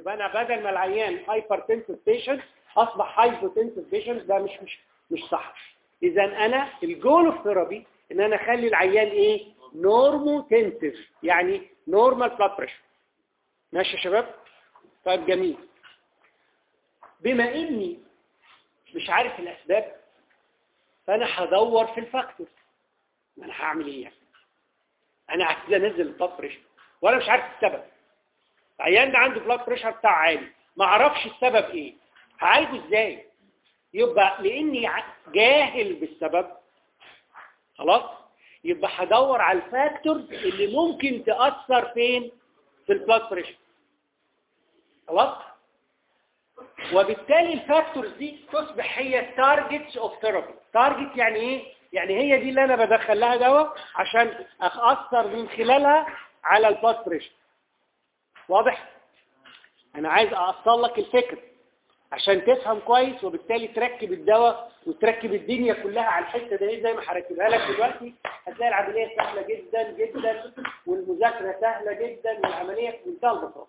يبقى انا بدل ما العيان هايبرتنسيف بيشنت اصبح هايبوتنسيف بيشنت ده مش مش مش صح اذا انا الجول اوف ثيرابي ان انا اخلي العيان ايه نورموتنسيف يعني نورمال بلاد بريشر ماشي يا شباب طيب جميل بما اني مش عارف الاسباب فانا هدور في الفاكتور انا هعمل ايه يعني؟ انا عايز انزل البلاد بريشر وانا مش عارف السبب العيان ده عنده بلاد بريشر بتاع عالي ما اعرفش السبب ايه هعالجه ازاي يبقى لاني جاهل بالسبب خلاص يبقى هدور على الفاكتورز اللي ممكن تاثر فين في البلاد بريشر خلاص وبالتالي الفاكتورز دي تصبح هي تارجتس اوف ثيرابي تارجت يعني ايه يعني هي دي اللي انا بدخل لها دواء عشان اثر من خلالها على البلاد بريشر واضح انا عايز اوصل لك الفكر عشان تفهم كويس وبالتالي تركب الدواء وتركب الدنيا كلها على الحته دي زي ما هركبها لك دلوقتي هتلاقي العمليه سهله جدا جدا والمذاكره سهله جدا والعمليه في منتهى البساطه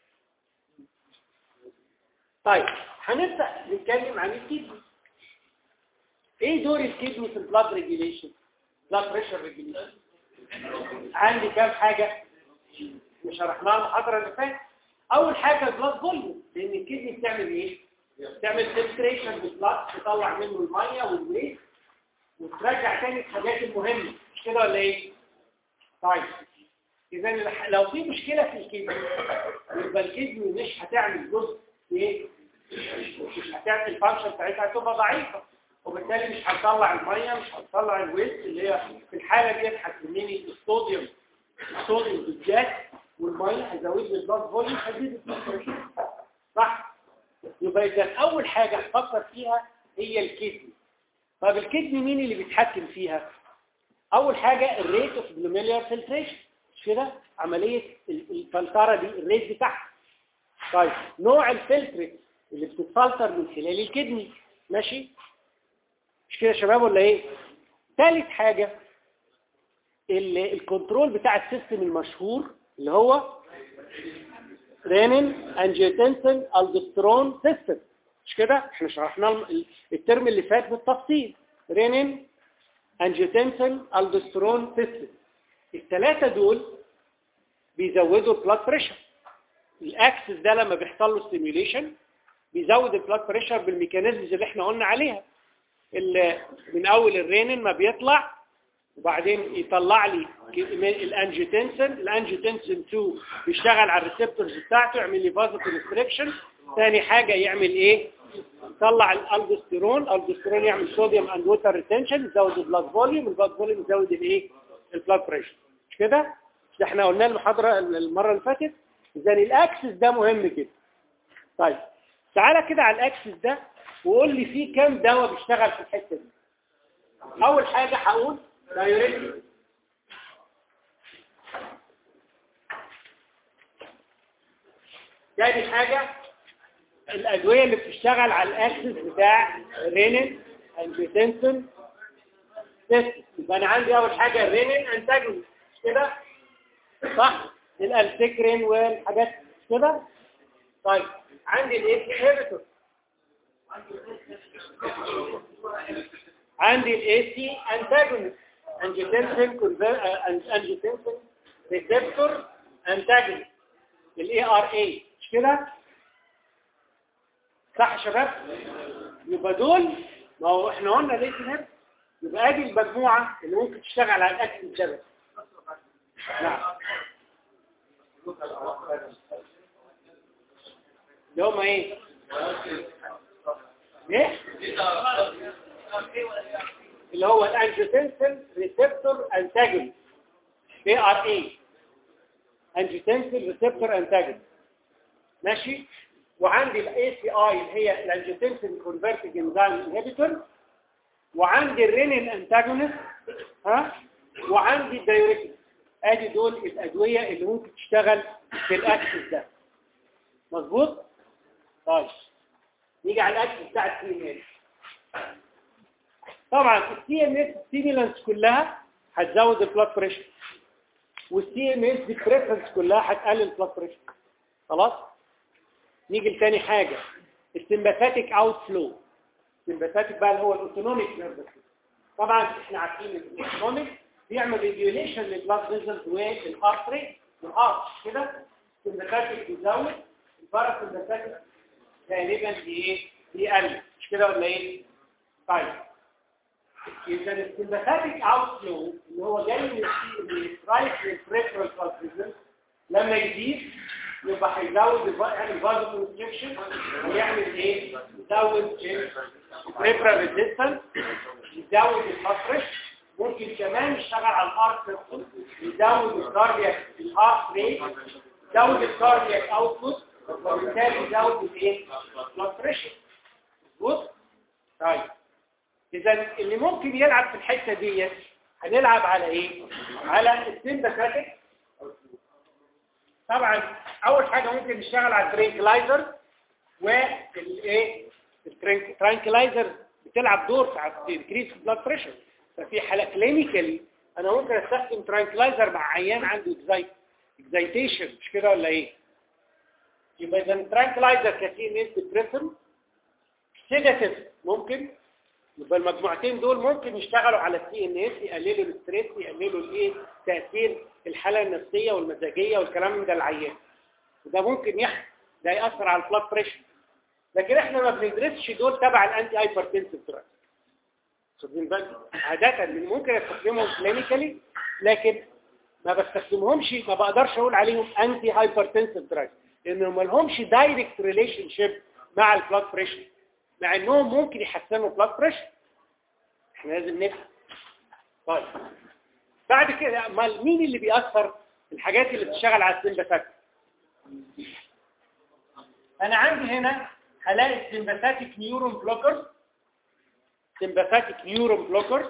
طيب هنبدا نتكلم عن الكدني ايه دور الكدني في البلاد ريجيليشن بلاد بريشر ريجيليشن عندي كام حاجه مش شرحناها المحاضره اللي فاتت اول حاجه البلاد فوليوم لان الكدني بتعمل ايه بتعمل فلتريشن بالبلاد تطلع منه الميه والويت وترجع تاني الحاجات المهمه مش كده ولا ايه طيب اذا لو في مشكله في الكدني يبقى الكدني مش هتعمل جزء ايه مش هتعمل الفانكشن بتاعتها هتبقى ضعيفه وبالتالي مش هتطلع الميه مش هتطلع الويت اللي هي في الحاله دي هتسميني الصوديوم الصوديوم بالذات والميه هيزود لي البلاد فوليوم هيزيد البلاد صح يبقى اذا اول حاجه هفكر فيها هي الكدني طب الكدني مين اللي بيتحكم فيها اول حاجه الريت اوف جلوميرولار فلتريشن مش كده عمليه الفلتره دي الريت بتاعها طيب نوع الفلتر اللي بتتفلتر من خلال الكدني ماشي مش كده يا شباب ولا ايه ثالث حاجه الكنترول بتاع السيستم المشهور اللي هو رينين انجيوتنسن الدسترون سيستم مش كده احنا شرحنا الترم اللي فات بالتفصيل رينين انجيوتنسن الدسترون سيستم الثلاثه دول بيزودوا البلاد بريشر الاكسس ده لما بيحصل له ستيميوليشن بيزود البلاد بريشر بالميكانيزمز اللي احنا قلنا عليها اللي من اول الرينين ما بيطلع وبعدين يطلع لي الانجيوتنسن الانجيوتنسن 2 بيشتغل على الريسبتورز بتاعته يعمل لي فازو كونستريكشن ثاني حاجه يعمل ايه يطلع الالدوستيرون الالدوستيرون يعمل صوديوم اند ووتر ريتنشن يزود البلاد فوليوم البلاد فوليوم يزود الايه البلاد بريشر مش كده ده احنا قلنا المحاضره المره اللي فاتت اذا الاكسس ده مهم كده طيب تعالى كده على الاكسس ده وقول لي فيه كام دواء بيشتغل في الحته دي اول حاجه هقول دايوريتك تاني حاجة الأدوية اللي بتشتغل على الأكسس بتاع رينين انجيتنسون سيستم يبقى أنا عندي أول حاجة الرينين انتاجونست مش كده صح الألسكرين والحاجات مش كده طيب عندي الايه انهبيتور عندي الاي سي انتاجونست angiotensin angiotensin receptor antagonist الاي ار اي مش كده صح يا شباب يبقى دول ما هو احنا قلنا ليه كده يبقى ادي المجموعه اللي ممكن تشتغل على الاكل الجبل نعم اللي هم ايه ايه اللي هو الانجيوتنسين ريسبتور انتاجونست اي ار اي انجيوتنسين ريسبتور انتاجونست ماشي وعندي الاي سي اي اللي هي الانجيوتنسين كونفرتنج انزيم انهبيتور وعندي الرينين انتاجونست ها وعندي الدايوريتيك ادي دول الادويه اللي ممكن تشتغل في الاكسس ده مظبوط طيب نيجي على الاكسس بتاع السي طبعا السي ام اس ستيمولانس كلها هتزود البلاد بريشر والسي ام اس ديبريسنس كلها هتقلل البلاد بريشر خلاص نيجي لتاني حاجة السمباثاتيك اوت فلو السمباثاتيك بقى اللي هو الاوتونوميك نيرفس طبعا احنا عارفين ان الاوتونوميك بيعمل ريجوليشن للبلاد فيزلز والهارت ريت والهارت كده السمباثاتيك بيزود الباراسمباثاتيك غالبا بايه بيقل مش كده ولا ايه طيب يبقى السمباثاتيك اوت فلو اللي هو جاي من الرايت للبريفرال بلاد لما يزيد يبقى هيزود يعمل فازو كونستريكشن ويعمل ايه يزود البريفرال ريزيستنس يزود الفاسرش ممكن كمان يشتغل على الهارت سيستم يزود الكاردياك الهارت ريت يزود الكاردياك اوتبوت وبالتالي يزود الايه البلاد بريشر مظبوط طيب اذا اللي ممكن يلعب في الحته ديت هنلعب على ايه على السيمباثيك طبعا اول حاجه ممكن نشتغل على الترينكلايزر والايه الترينكلايزر بتلعب دور في تنكريس البلاد بريشر ففي حاله كلينيكالي انا ممكن استخدم ترينكلايزر مع عيان عنده اكزايتيشن مش كده ولا ايه يبقى اذا الترينكلايزر كثير نسبه بريفر سيداتيف ممكن يبقى المجموعتين دول ممكن يشتغلوا على السي ان اس يقللوا الاستريس يقللوا الايه تاثير الحاله النفسيه والمزاجيه والكلام ده العيان وده ممكن يحصل ده ياثر على البلاد بريشر لكن احنا ما بندرسش دول تبع الانتي هايبرتنسيف دراج خدين بالك عاده من ممكن استخدمهم كلينيكالي لكن ما بستخدمهمش ما بقدرش اقول عليهم انتي هايبرتنسيف دراج لانهم ما لهمش دايركت ريليشن شيب مع البلاد بريشر مع انهم ممكن يحسنوا البلاد بريشر احنا لازم نفهم طيب بعد كده امال مين اللي بيأثر الحاجات اللي بتشتغل على السمباثاتيك انا عندي هنا هلاقي السمباثاتيك نيورون بلوكرز سمباثاتيك نيورون بلوكرز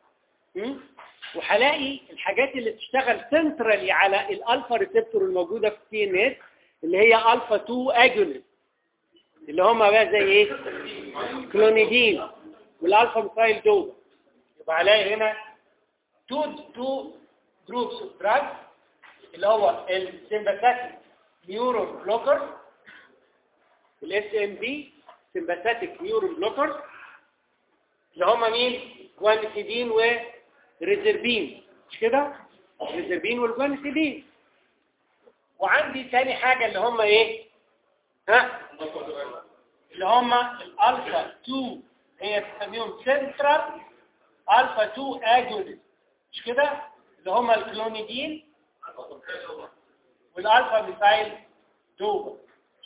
وهلاقي الحاجات اللي بتشتغل سنترالي على الالفا ريسبتور الموجوده في السي ان اس اللي هي الفا 2 اجونست اللي هم بقى زي ايه كلونيدين والالفا ميثايل دوبا يبقى هلاقي هنا تو تو جروبس اوف دراج اللي هو السمباثاتيك نيورون بلوكر الاس ام بي سمباثاتيك نيورون بلوكر اللي هم مين جوانسيدين وريزربين مش كده الريزربين والجوانسيدين وعندي تاني حاجة اللي هم ايه ها اللي هم الالفا 2 هي تسميهم سنترال الفا 2 اجونست مش كده اللي هم الكلونيدين والالفا ميثايل دوبا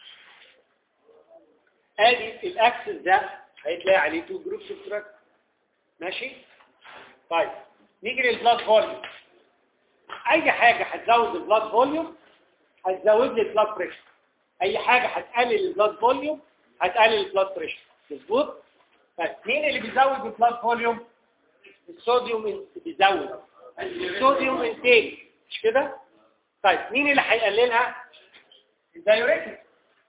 ادي الاكسس ده هيتلاقي عليه تو جروبس اوف دراج ماشي طيب نيجي للبلاد فوليوم اي حاجه هتزود البلاد فوليوم هتزود لي البلاد بريشر اي حاجه هتقلل البلاد فوليوم هتقلل البلاد بريشر مظبوط طيب مين اللي بيزود البلاد فوليوم الصوديوم بيزود الصوديوم انتاج مش كده طيب مين اللي هيقللها الدايوريتك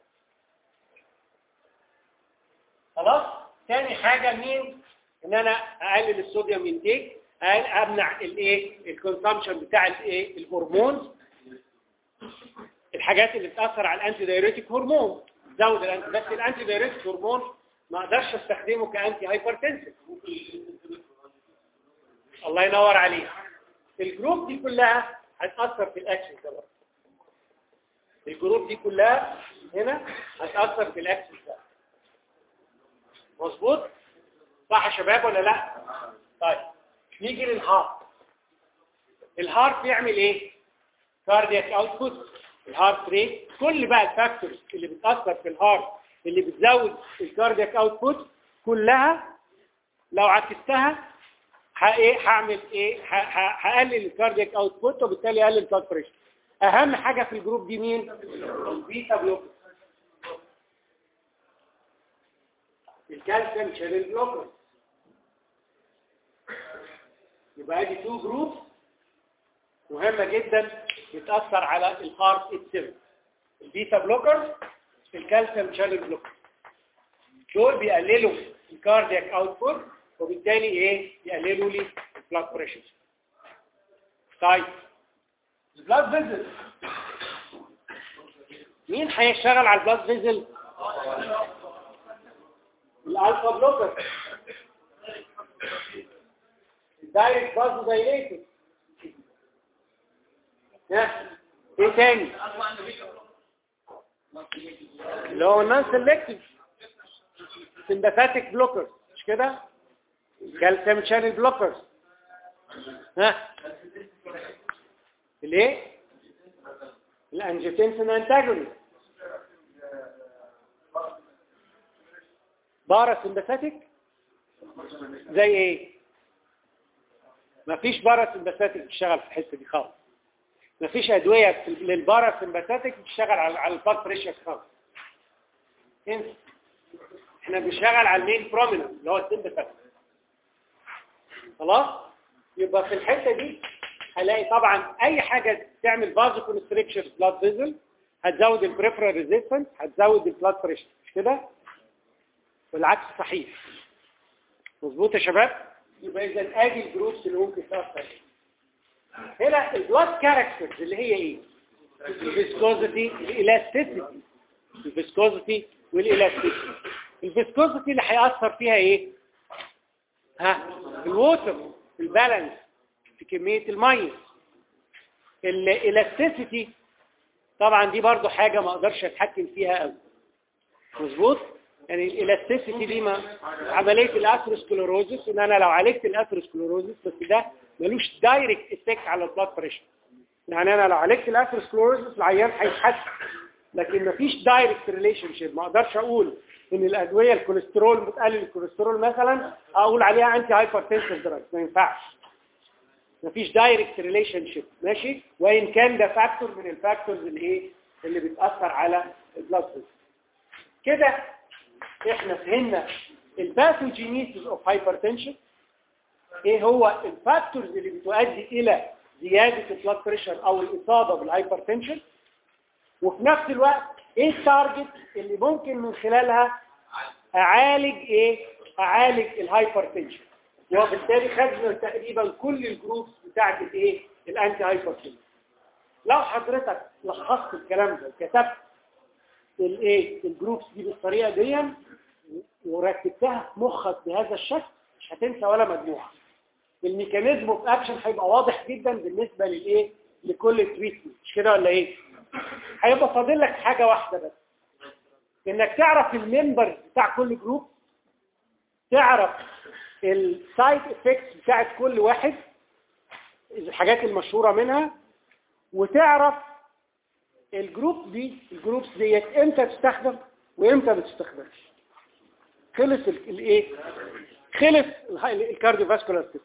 خلاص تاني حاجة مين ان انا اقلل الصوديوم انتاج امنع الايه الكونسامشن بتاع الايه الهرمون الحاجات اللي بتاثر على الانتي دايوريتك هرمون زود الانتي بس الانتي دايوريتك هرمون ما اقدرش استخدمه كانتي هايبرتنسيف الله ينور عليك الجروب دي كلها هتاثر في الاكشن ده برضه الجروب دي كلها هنا هتاثر في الاكشن ده مظبوط صح يا شباب ولا لا طيب نيجي للهارت الهارت بيعمل ايه كاردياك اوتبوت الهارت ريت كل بقى الفاكتورز اللي بتاثر في الهارت اللي بتزود الكاردياك اوتبوت كلها لو عكستها ايه هعمل ايه هقلل الكاردياك اوتبوت وبالتالي اقلل البلاد بريشر اهم حاجه في الجروب دي مين البيتا بلوكر الكالسيوم شانل بلوكر يبقى ادي تو جروب مهمه جدا بتاثر على الهارت اتسيل البيتا بلوكر الكالسيوم شانل بلوكر دول بيقللوا الكاردياك اوتبوت وبالتالي ايه يقللوا لي البلاد بريشر طيب البلاد فيزل مين هيشتغل على البلاد فيزل الالفا بلوكر الدايركت بازو دايليتر ها ايه تاني اللي هو النون سيلكتيف سمباثيك بلوكر مش كده كالسيوم شانل بلوكر ها الايه الانجيوتنسين انتاجونست بارا سمباثيك زي ايه مفيش بارا سمباثيك بتشتغل في الحته دي خالص مفيش ادويه للبارا سمباثيك بتشتغل على على البلاد بريشر خالص انسى احنا بنشتغل على المين بروميننت اللي هو السمباثيك خلاص يبقى في الحته دي هلاقي طبعا اي حاجه تعمل فازو كونستريكشن بلاد فيزل هتزود البريفرال ريزيستنس هتزود البلاد بريشر مش كده والعكس صحيح مظبوط يا شباب يبقى اذا ادي الجروبس اللي ممكن تاثر هنا البلاد كاركترز اللي هي ايه الفيسكوزيتي الالاستيسيتي الفيسكوزيتي والالاستيسيتي الفيسكوزيتي اللي هيأثر فيها ايه ها الووتر البالانس في كمية المية الالاستيسيتي طبعا دي برضو حاجة ما اقدرش اتحكم فيها قوي مظبوط يعني الالاستيسيتي دي ما عملية الاثروسكلوروزس ان انا لو عالجت الاثروسكلوروزس بس ده ملوش دايركت افكت على البلاد بريشر يعني انا لو عالجت الاثروسكلوروزس العيان هيتحسن لكن مفيش دايركت ريليشن شيب ما اقدرش اقول ان الادويه الكوليسترول بتقلل الكوليسترول مثلا اقول عليها انتي هايبرتنسيف دراج ما ينفعش مفيش دايركت ريليشن شيب ماشي وان كان ده فاكتور من الفاكتورز اللي ايه اللي بتاثر على البلاد بريشر كده احنا فهمنا الباثوجينيسيس اوف هايبرتنشن ايه هو الفاكتورز اللي بتؤدي الى زياده البلاد بريشر او الاصابه بالهايبرتنشن وفي نفس الوقت ايه التارجت اللي ممكن من خلالها اعالج ايه اعالج الهايبرتنشن وبالتالي خدنا تقريبا كل الجروبس بتاعت الايه الانتي هايبرتنشن لو حضرتك لخصت الكلام ده وكتبت الايه الجروبس دي بالطريقه دي ورتبتها في مخك بهذا الشكل مش هتنسى ولا مجموعه الميكانيزم اوف اكشن هيبقى واضح جدا بالنسبه للايه لكل تريتمنت مش كده ولا ايه هيبقى فاضل لك حاجه واحده بس انك تعرف الممبر بتاع كل جروب تعرف السايد افكتس بتاعت كل واحد الحاجات المشهوره منها وتعرف الجروب دي الجروبس ديت امتى تستخدم وامتى ما تستخدمش خلص الايه خلص الكارديو فاسكولار سيستم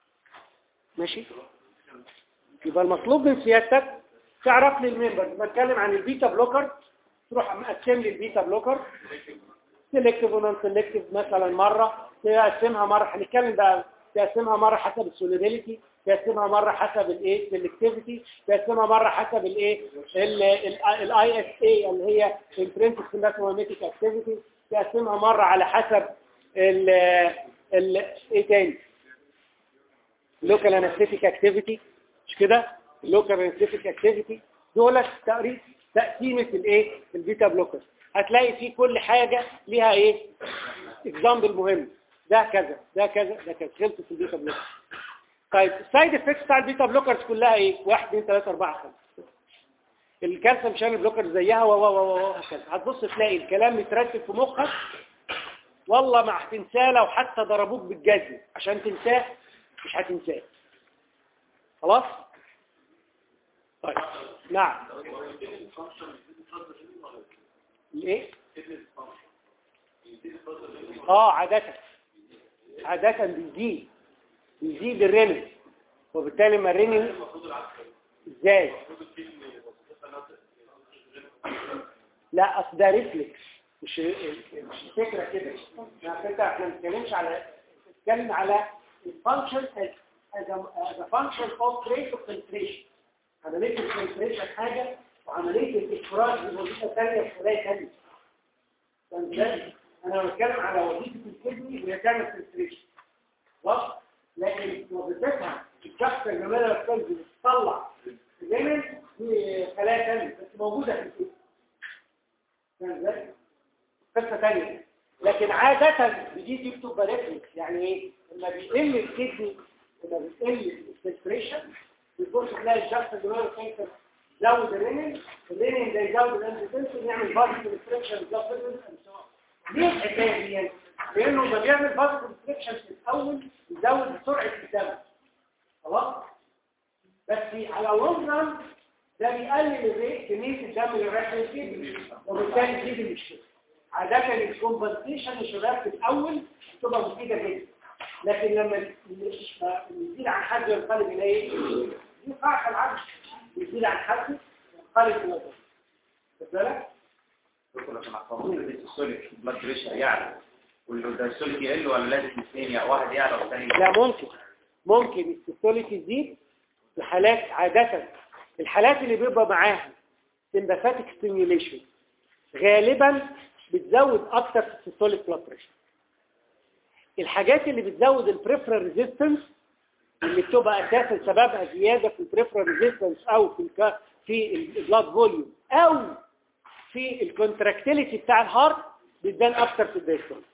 ماشي يبقى المطلوب من سيادتك تعرف لي الممبر بتكلم عن البيتا بلوكر تروح مقسم لي البيتا بلوكر سيلكتيف ونون سيلكتيف مثلا مره تقسمها مره هنتكلم بقى تقسمها مره حسب السوليبيليتي تقسمها مره حسب الايه سيلكتيفيتي تقسمها مره حسب الايه الاي اس اي اللي هي انترنسيك سيمباثوميميتيك اكتيفيتي تقسمها مره على حسب ال ال ايه تاني لوكال انستيتيك اكتيفيتي مش كده لوكال انستيتيك اكتيفيتي دول تقريبا تقسيمه الايه البيتا بلوكر هتلاقي في كل حاجه ليها ايه اكزامبل مهم ده كذا ده كذا ده كذا خلصت في البيتا بلوكر طيب السايد افكتس بتاع البيتا بلوكرز كلها ايه 1 2 3 4 5 الكالسيوم شانل بلوكر زيها و و و وهكذا هتبص تلاقي الكلام مترتب في مخك والله ما هتنساه لو حتى ضربوك بالجزم عشان تنساه مش هتنساه خلاص طيب نعم الايه اه عادة عادة بيزيد بيزيد الرنين وبالتالي ما الرنين ازاي لا اصل ده ريفلكس مش مش الفكره كده على فكره احنا ما بنتكلمش على بنتكلم على الفانكشن as a, as a function of rate of filtration عمليه الفلتريشن حاجه وعمليه الاخراج لوظيفه ثانيه في خلايا ثانيه انا بتكلم على وظيفه الكدني وهي تعمل فلتريشن خلاص لكن وظيفتها الشخص الجمال الكلب بتطلع دايما في خلايا ثانيه بس موجوده في الكدني فاهم ازاي؟ قصه ثانيه لكن عاده دي دي بتبقى ريفلكس يعني ايه؟ لما بيقل الكدني لما بيقل الفلتريشن بتبص تلاقي الشخص اللي هو كانسر زود الرينين الرينين ده يزود الانتيتنشن يعمل بارت كونستريكشن يزود ليه الحكايه دي؟ لانه لما بيعمل بارت كونستريكشن في الاول يزود سرعه الدم خلاص؟ بس على لونج ران ده بيقلل الريت كميه الدم اللي رايح للكدني وبالتالي تزيد المشكله عادة الكومبنسيشن الشباب في الأول بتبقى مفيدة جدا لكن لما يزيد عن حد ينقلب إلى إيه؟ يقع العكس يزيد عن حد ينقلب إلى ضغط خد بالك؟ دكتور عشان احفظه الدايستوليك بلاد بريشر يعلى والدايستوليك يقل ولا لازم الاثنين يا واحد يعلى والثاني لا ممكن ممكن السيستوليك يزيد في حالات عادة الحالات اللي بيبقى معاها سمباثيك ستيميوليشن غالبا بتزود اكتر في السيستوليك بلاد بريشر الحاجات اللي بتزود البريفرال ريزيستنس اللي بتبقى اساسا سببها زياده في البريفرال ريزيستنس او في الك... في البلاد فوليوم او في الكونتراكتيليتي بتاع الهارت بتبان اكتر في الدايستوليك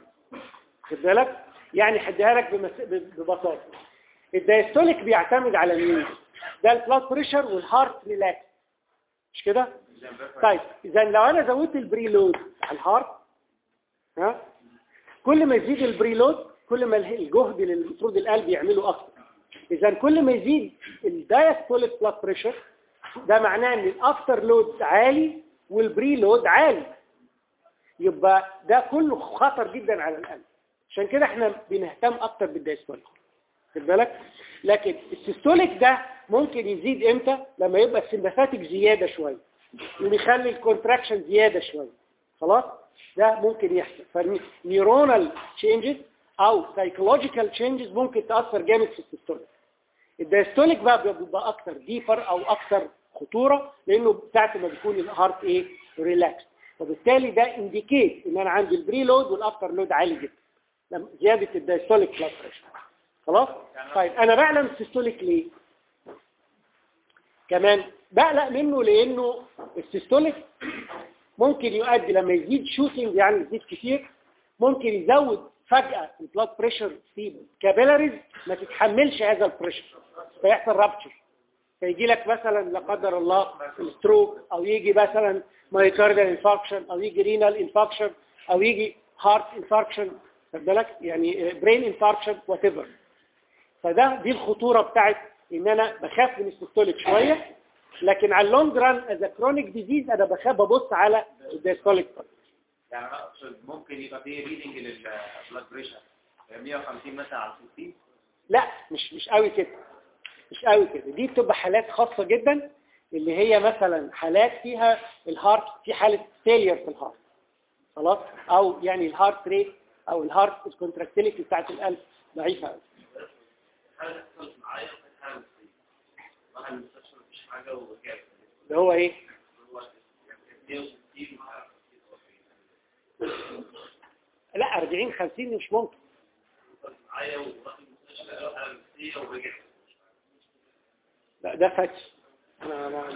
خد بالك يعني هديها لك بمس... ببساطه الدايستوليك بيعتمد على مين ده البلاد بريشر والهارت ريلاكس مش كده طيب اذا لو انا زودت البريلود على الهارت ها كل ما يزيد البريلود كل ما الجهد اللي المفروض القلب يعمله اكتر اذا كل ما يزيد الدايستوليك بلاد بريشر ده معناه ان الافتر لود عالي والبريلود عالي يبقى ده كله خطر جدا على القلب عشان كده احنا بنهتم اكتر بالدايستوليك خد بالك لكن السيستوليك ده ممكن يزيد امتى لما يبقى السمباثاتيك زياده شويه ويخلي الكونتراكشن زياده شويه خلاص ده ممكن يحصل فنيورونال تشينجز او سايكولوجيكال تشينجز ممكن تاثر جامد في السيستوليك الدايستوليك بقى بيبقى اكتر ديبر او اكتر خطوره لانه ساعه ما بيكون الهارت ايه ريلاكس وبالتالي ده انديكيت ان انا عندي البري لود والافتر لود عالي جدا لما زياده الدايستوليك بلاد بريشر خلاص طيب انا بعلم السيستوليك ليه كمان بقلق منه لانه السيستوليك ممكن يؤدي لما يزيد شوتنج يعني يزيد كتير ممكن يزود فجأة البلاد بريشر في كابيلاريز ما تتحملش هذا البريشر فيحصل رابتشر فيجي لك مثلا لا قدر الله ستروك او يجي مثلا مايكاردال انفاركشن او يجي رينال انفاركشن او يجي هارت انفاركشن خد بالك يعني برين انفاركشن وات ايفر فده دي الخطوره بتاعت ان انا بخاف من السيستوليك شويه لكن على اللونج ران از كرونيك ديزيز انا بخاف ببص على الدايستوليك يعني انا اقصد ممكن يبقى فيه ريدنج للبلاد بريشر 150 مثلا على 60 لا مش مش قوي كده مش قوي كده دي بتبقى حالات خاصه جدا اللي هي مثلا حالات فيها الهارت في حاله فيلير في الهارت خلاص او يعني الهارت ريت او الهارت الكونتراكتيليتي بتاعت القلب ضعيفه قوي اللي هو ايه لا 40 50 مش ممكن لا ده فتش أنا ما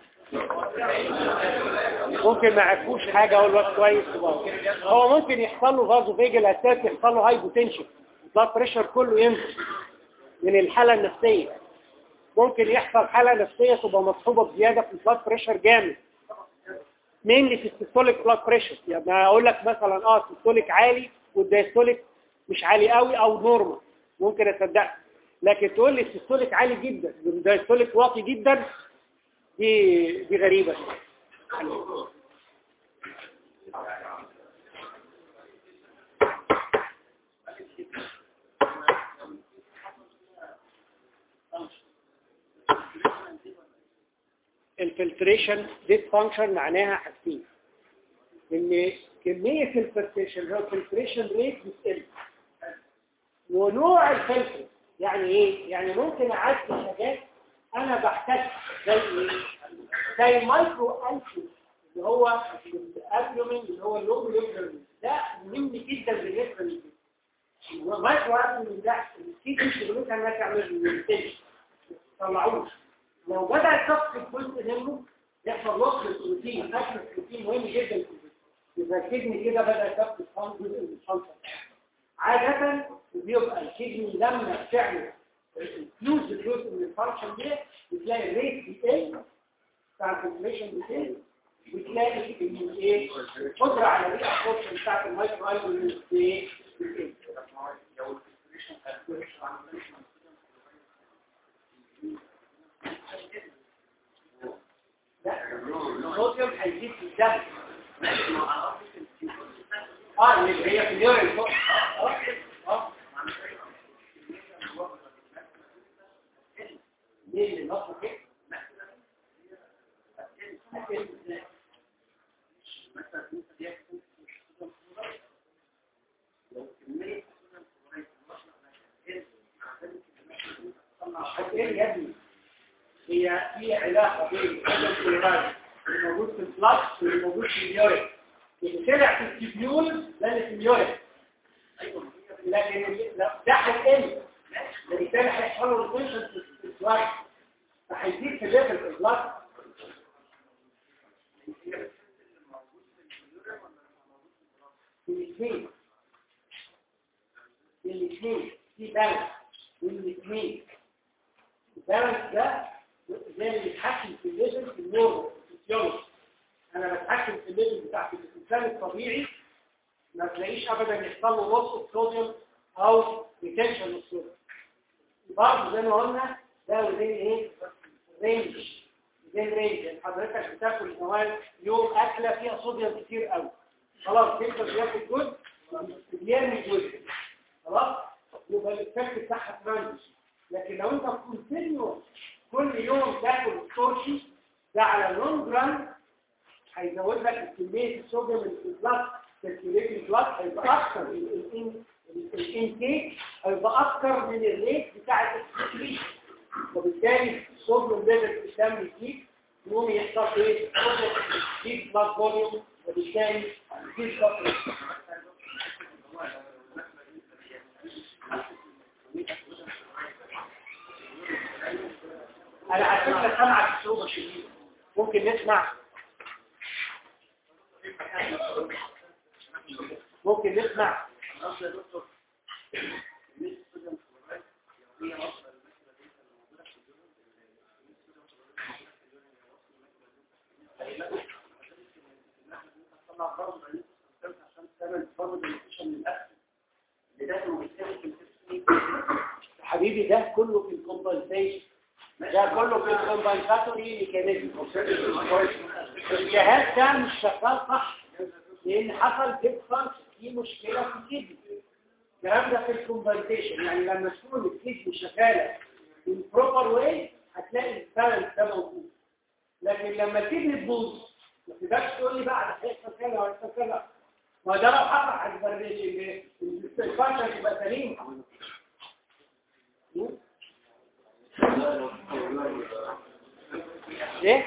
ما ممكن ما يعرفوش حاجة اقول له كويس هو ممكن يحصل له فازو فيجل اساس يحصل له هاي بوتنشن البلاد بريشر كله ينزل من الحالة النفسية ممكن يحصل حالة نفسية تبقى مصحوبة بزيادة في البلاد بريشر جامد مين في السيستوليك بلاد بريشر يعني اقول لك مثلا اه السيستوليك عالي والدايستوليك مش عالي قوي او نورمال ممكن اصدقك لكن تقول لي السيستوليك عالي جدا والدايستوليك واطي جدا دي دي غريبة الفلتريشن ديت فانكشن معناها حاجتين ان كمية الفلتريشن هو الفلتريشن ريت بتقل ونوع الفلتر يعني ايه يعني ممكن اعدي حاجات انا بحتاجها زي ايه زي المايكرو انسيس اللي هو الابيومين اللي هو اللوب ليبرال ده مهم جدا بالنسبه للجسم المايكرو انسيس ده الكيدني شغلتها انها تعمل ريتنشن ما تطلعوش لو بدأت تفقد جزء منه يحصل وصل البروتين اكل البروتين مهم جدا في الجسم يبقى الكدني كده بدأ تفقد خالص جزء من الفانكشن عادة بيبقى الكدني لما بتعمل فلوس جزء من الفانكشن دي بتلاقي الريت بيقل بتاع الكونفليشن بيقل وتلاقي ان ايه القدره على الريابسوربشن بتاعت المايكرو البومين ايه بتقل. لا الصوديوم هيزيد في الدم اه اللي هي في اليورين فوق اه اه ليه اللي نصه كده ايه يا ابني هي في علاقه بين الكلورايد اللي موجود في الفلاكس واللي موجود في اليورين اللي طلع في التبيول ده اللي في اليورين لكن لا، ده هيقل بالتالي هيحصل له ريتنشن في الفلاكس فهيزيد في ليفل في الفلاكس في الاثنين في الاثنين في بالانس في الاثنين البالانس ده زي اللي بيتحكم في الليفل في النور في الفيولوجي انا بتحكم في الليفل بتاع الانسان الطبيعي ما تلاقيش ابدا يحصل له لوس اوف صوديوم او ريتنشن للصوديوم برضه زي ما قلنا ده وزين ايه رينج زين رينج يعني حضرتك بتاكل مواد يوم اكله فيها صوديوم كتير قوي خلاص تقدر بياخد جزء بيرمي جزء خلاص يبقى الافكت بتاعها ترانزيت لكن لو انت كونتينيوس كل يوم تاكل التورشي ده على اللونج ران هيزود لك كميه الصوديوم اللي في البلاد سيركيوليتنج بلاد هيبقى اكتر الانتيك هيبقى اكتر من الريت بتاع الاكسكريشن وبالتالي الصوديوم ليفل في الدم يزيد يقوم يحصل ايه؟ صوديوم يزيد بلاد فوليوم وبالتالي يزيد بلاد انا على فكره سامعك بصوره شديده ممكن نسمع ممكن نسمع حبيبي ده كله في الكومبنسيشن ده كله في الكومبنساتوري ميكانيزم الجهاز ده مش شغال صح لان حصل ديفرنس في مشكله في الكدني الكلام ده في الكومبنسيشن يعني لما تكون الكدني شغاله in proper way هتلاقي البالانس ده موجود لكن لما الكدني تبوظ ما تقدرش تقول لي بقى ده هيحصل كذا وهيحصل كذا ما ده لو حصل هتبرمجي الفانكشن تبقى سليمه ايه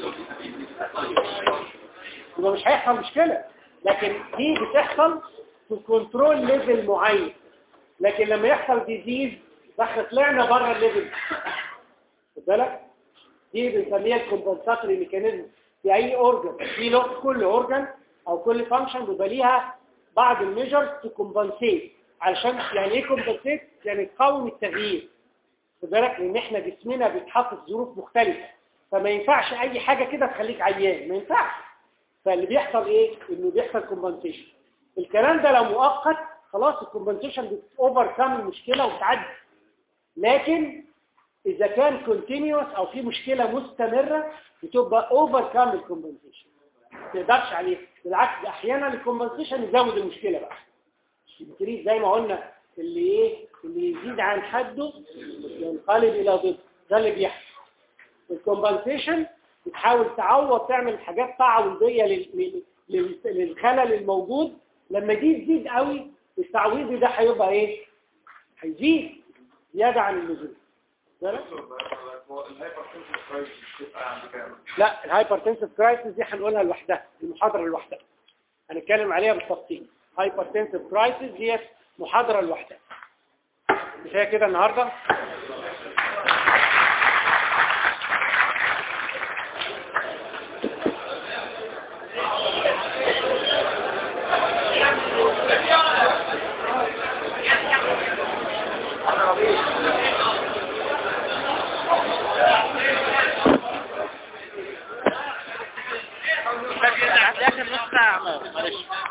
يبقى مش هيحصل مشكلة لكن دي بتحصل في كنترول ليفل معين لكن لما يحصل ديزيز احنا طلعنا بره الليفل خد بالك دي بنسميها الكومبنساتوري ميكانيزم في اي اورجن في له كل اورجن او كل فانكشن بيبقى ليها بعض الميجرز تو كومبنسيت علشان يعني ايه كومبنسيت يعني تقاوم التغيير خد بالك لان احنا جسمنا بيتحط في ظروف مختلفه فما ينفعش اي حاجه كده تخليك عيان ما ينفعش فاللي بيحصل ايه انه بيحصل كومبنسيشن الكلام ده لو مؤقت خلاص الكومبنسيشن بتوفر كام المشكله وبتعدي لكن اذا كان كونتينيوس او في مشكله مستمره بتبقى اوفر كام الكومبنسيشن ما تقدرش عليه بالعكس احيانا الكومبنسيشن يزود المشكله بقى الانكريز زي ما قلنا اللي ايه اللي يزيد عن حده ينقلب الى ضد ده اللي بيحصل الكومبنسيشن بتحاول تعوض تعمل حاجات تعويضيه لل- لل- للخلل الموجود لما دي تزيد قوي التعويض ده هيبقى ايه هيزيد زياده عن اللزوم بالك؟ لا الهايبرتنسيف كرايسيس دي هنقولها لوحدها المحاضره لوحدها هنتكلم عليها بالتفصيل هايبرتنسيف كرايسيس دي محاضره لوحدها مش هي كده النهارده بس اخر نص ساعة معلش